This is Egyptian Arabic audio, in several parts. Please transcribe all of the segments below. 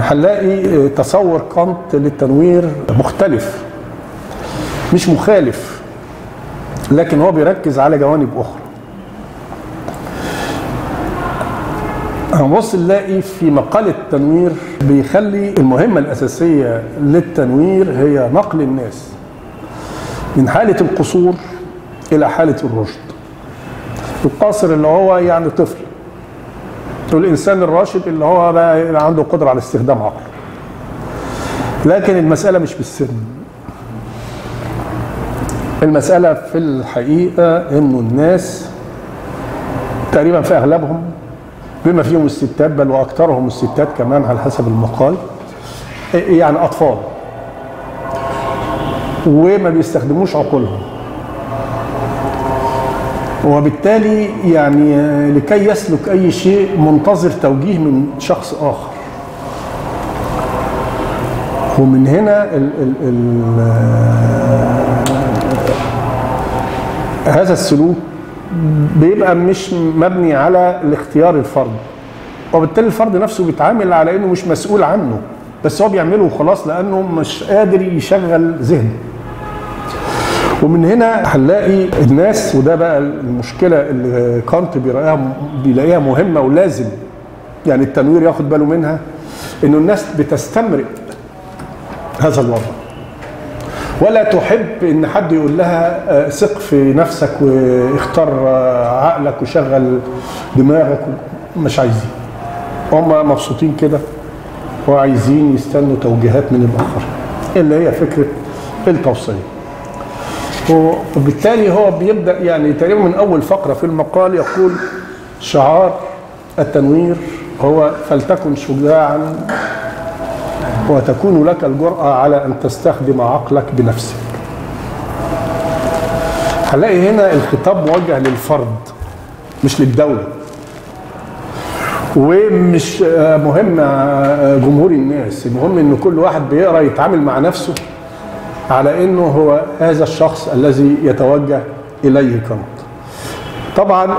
هنلاقي تصور كانت للتنوير مختلف مش مخالف لكن هو بيركز على جوانب اخرى هنبص نلاقي في مقال التنوير بيخلي المهمة الأساسية للتنوير هي نقل الناس من حالة القصور إلى حالة الرشد القاصر اللي هو يعني طفل والإنسان الراشد اللي هو بقى عنده قدرة على استخدام عقله لكن المسألة مش بالسن المسألة في الحقيقة إنه الناس تقريبا في أغلبهم بما فيهم الستات بل واكثرهم الستات كمان على حسب المقال يعني اطفال وما بيستخدموش عقولهم وبالتالي يعني لكي يسلك اي شيء منتظر توجيه من شخص اخر ومن هنا ال ال ال هذا السلوك بيبقى مش مبني على الاختيار الفرد وبالتالي الفرد نفسه بيتعامل على انه مش مسؤول عنه بس هو بيعمله وخلاص لانه مش قادر يشغل ذهنه ومن هنا هنلاقي الناس وده بقى المشكله اللي كانت بيلاقيها بيلاقيها مهمه ولازم يعني التنوير ياخد باله منها انه الناس بتستمرئ هذا الوضع ولا تحب ان حد يقول لها ثق في نفسك واختار عقلك وشغل دماغك مش عايزين هم مبسوطين كده وعايزين يستنوا توجيهات من الاخر اللي هي فكره التوصيه وبالتالي هو بيبدا يعني تقريبا من اول فقره في المقال يقول شعار التنوير هو فلتكن شجاعا وتكون لك الجرأة على أن تستخدم عقلك بنفسك هنلاقي هنا الخطاب موجه للفرد مش للدولة ومش مهم جمهور الناس المهم ان كل واحد بيقرا يتعامل مع نفسه على انه هو هذا الشخص الذي يتوجه اليه كانت طبعا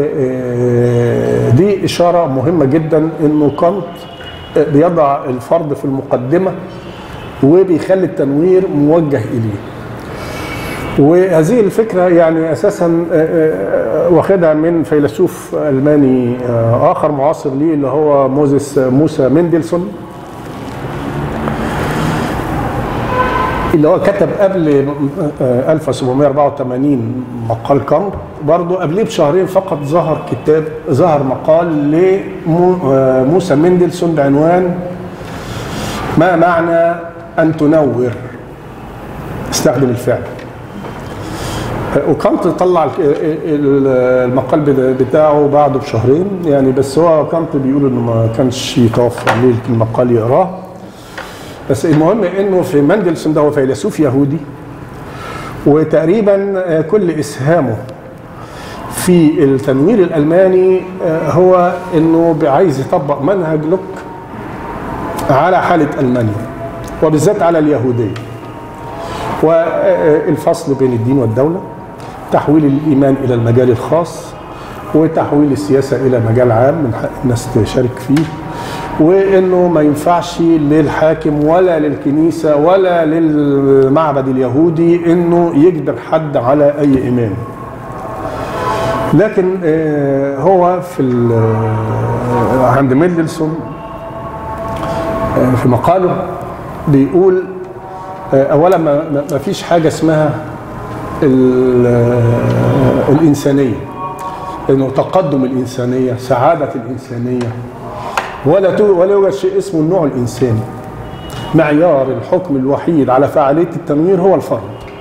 دي اشاره مهمه جدا انه كانت بيضع الفرد في المقدمه وبيخلي التنوير موجه اليه وهذه الفكره يعني اساسا واخدها من فيلسوف الماني اخر معاصر ليه اللي هو موزيس موسى مندلسون اللي هو كتب قبل 1784 مقال كانت برضه قبليه بشهرين فقط ظهر كتاب ظهر مقال لموسى مندلسون بعنوان ما معنى ان تنور استخدم الفعل وكانت طلع المقال بتاعه بعده بشهرين يعني بس هو كانت بيقول انه ما كانش يتوفر عليه المقال يقراه بس المهم انه في مندلسون ده هو فيلسوف يهودي وتقريبا كل اسهامه في التنوير الالماني هو انه عايز يطبق منهج لوك على حاله المانيا وبالذات على اليهوديه والفصل بين الدين والدوله تحويل الايمان الى المجال الخاص وتحويل السياسه الى مجال عام من حق الناس تشارك فيه وانه ما ينفعش للحاكم ولا للكنيسه ولا للمعبد اليهودي انه يجبر حد على اي ايمان لكن هو في عند ميدلسون في مقاله بيقول اولا ما فيش حاجه اسمها الانسانيه انه تقدم الانسانيه سعاده الانسانيه ولا ولا يوجد شيء اسمه النوع الانساني معيار الحكم الوحيد على فعاليه التنوير هو الفرد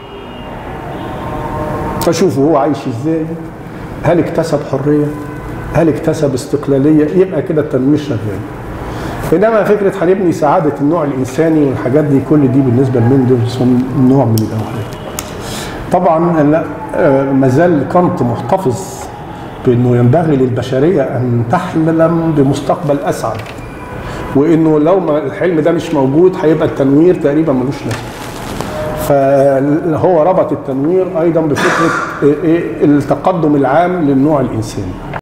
فشوفوا هو عايش ازاي هل اكتسب حريه هل اكتسب استقلاليه يبقى كده التنوير شغال انما فكره هنبني سعاده النوع الانساني والحاجات دي كل دي بالنسبه لمندلسون نوع من الاوهام طبعا لا ما زال كانت محتفظ بانه ينبغي للبشريه ان تحلم بمستقبل اسعد وانه لو ما الحلم ده مش موجود هيبقى التنوير تقريبا ملوش لازمه فهو ربط التنوير ايضا بفكره التقدم العام للنوع الانساني